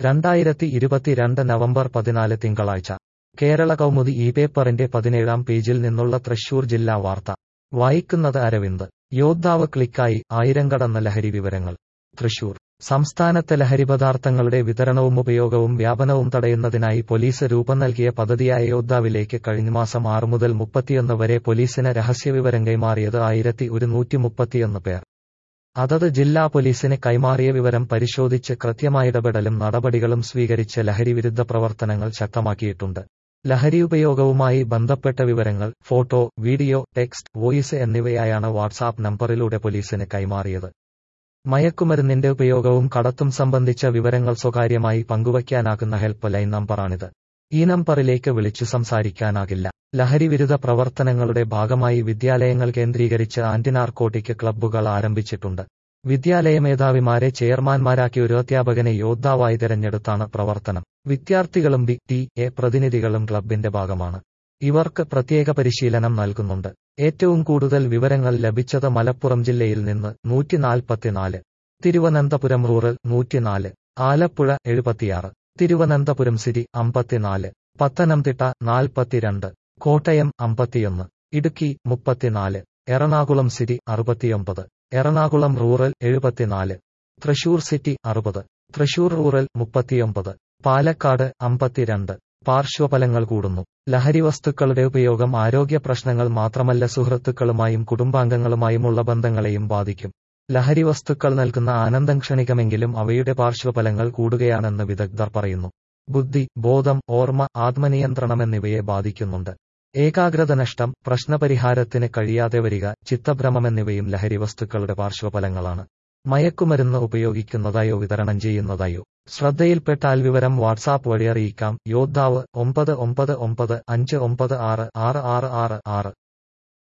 രണ്ടായിരത്തി ഇരുപത്തിരണ്ട് നവംബർ പതിനാല് തിങ്കളാഴ്ച കേരള കൗമുദി ഈ പേപ്പറിന്റെ പതിനേഴാം പേജിൽ നിന്നുള്ള തൃശൂർ ജില്ലാ വാർത്ത വായിക്കുന്നത് അരവിന്ദ് യോദ്ധാവ് ക്ലിക്കായി ആയിരം കടന്ന ലഹരി വിവരങ്ങൾ തൃശൂർ സംസ്ഥാനത്തെ ലഹരിപദാർത്ഥങ്ങളുടെ വിതരണവും ഉപയോഗവും വ്യാപനവും തടയുന്നതിനായി പോലീസ് രൂപം നൽകിയ പദ്ധതിയായ യോദ്ധാവിലേക്ക് കഴിഞ്ഞമാസം ആറ് മുതൽ മുപ്പത്തിയൊന്ന് വരെ പോലീസിന് രഹസ്യവിവരം കൈമാറിയത് ആയിരത്തി ഒരുന്നൂറ്റി മുപ്പത്തിയൊന്ന് പേർ അതത് ജില്ലാ പോലീസിന് കൈമാറിയ വിവരം പരിശോധിച്ച് കൃത്യമായിടപെടലും നടപടികളും സ്വീകരിച്ച് ലഹരിവിരുദ്ധ പ്രവർത്തനങ്ങൾ ശക്തമാക്കിയിട്ടുണ്ട് ലഹരി ഉപയോഗവുമായി ബന്ധപ്പെട്ട വിവരങ്ങൾ ഫോട്ടോ വീഡിയോ ടെക്സ്റ്റ് വോയിസ് എന്നിവയായാണ് വാട്സാപ്പ് നമ്പറിലൂടെ പോലീസിന് കൈമാറിയത് മയക്കുമരുന്നിന്റെ ഉപയോഗവും കടത്തും സംബന്ധിച്ച വിവരങ്ങൾ സ്വകാര്യമായി പങ്കുവയ്ക്കാനാകുന്ന ഹെൽപ്പ് ലൈൻ നമ്പറാണിത് ഈ നമ്പറിലേക്ക് വിളിച്ചു സംസാരിക്കാനാകില്ല ലഹരിവിരുദ്ധ പ്രവർത്തനങ്ങളുടെ ഭാഗമായി വിദ്യാലയങ്ങൾ കേന്ദ്രീകരിച്ച് ആന്റിനാർക്കോട്ടിക് ക്ലബ്ബുകൾ ആരംഭിച്ചിട്ടുണ്ട് വിദ്യാലയ മേധാവിമാരെ ചെയർമാൻമാരാക്കി ഒരു അധ്യാപകനെ യോദ്ധാവായി തിരഞ്ഞെടുത്താണ് പ്രവർത്തനം വിദ്യാർത്ഥികളും ബി ടി എ പ്രതിനിധികളും ക്ലബിന്റെ ഭാഗമാണ് ഇവർക്ക് പ്രത്യേക പരിശീലനം നൽകുന്നുണ്ട് ഏറ്റവും കൂടുതൽ വിവരങ്ങൾ ലഭിച്ചത് മലപ്പുറം ജില്ലയിൽ നിന്ന് നൂറ്റിനാൽപ്പത്തിനാല് തിരുവനന്തപുരം റൂറൽ നൂറ്റിനാല് ആലപ്പുഴ എഴുപത്തിയാറ് തിരുവനന്തപുരം സിറ്റി അമ്പത്തിനാല് പത്തനംതിട്ട നാൽപ്പത്തിരണ്ട് കോട്ടയം അമ്പത്തിയൊന്ന് ഇടുക്കി മുപ്പത്തിനാല് എറണാകുളം സിറ്റി അറുപത്തിയൊമ്പത് എറണാകുളം റൂറൽ എഴുപത്തിനാല് തൃശൂർ സിറ്റി അറുപത് തൃശൂർ റൂറൽ മുപ്പത്തിയൊമ്പത് പാലക്കാട് അമ്പത്തിരണ്ട് പാർശ്വഫലങ്ങൾ കൂടുന്നു ലഹരി വസ്തുക്കളുടെ ഉപയോഗം ആരോഗ്യ പ്രശ്നങ്ങൾ മാത്രമല്ല സുഹൃത്തുക്കളുമായും കുടുംബാംഗങ്ങളുമായുമുള്ള ബന്ധങ്ങളെയും ബാധിക്കും ലഹരി വസ്തുക്കൾ നൽകുന്ന ആനന്ദം ക്ഷണികമെങ്കിലും അവയുടെ പാർശ്വഫലങ്ങൾ കൂടുകയാണെന്ന് വിദഗ്ധർ പറയുന്നു ബുദ്ധി ബോധം ഓർമ്മ ആത്മനിയന്ത്രണം എന്നിവയെ ബാധിക്കുന്നുണ്ട് ഏകാഗ്രത നഷ്ടം പ്രശ്നപരിഹാരത്തിന് കഴിയാതെ വരിക ചിത്തഭ്രമം എന്നിവയും ലഹരി വസ്തുക്കളുടെ പാർശ്വഫലങ്ങളാണ് മയക്കുമരുന്ന് ഉപയോഗിക്കുന്നതായോ വിതരണം ചെയ്യുന്നതായോ ശ്രദ്ധയിൽപ്പെട്ടാൽ വിവരം വാട്സാപ്പ് വഴി അറിയിക്കാം യോദ്ധാവ് ഒമ്പത് ഒമ്പത് ഒമ്പത് അഞ്ച് ഒമ്പത് ആറ് ആറ് ആറ് ആറ് ആറ്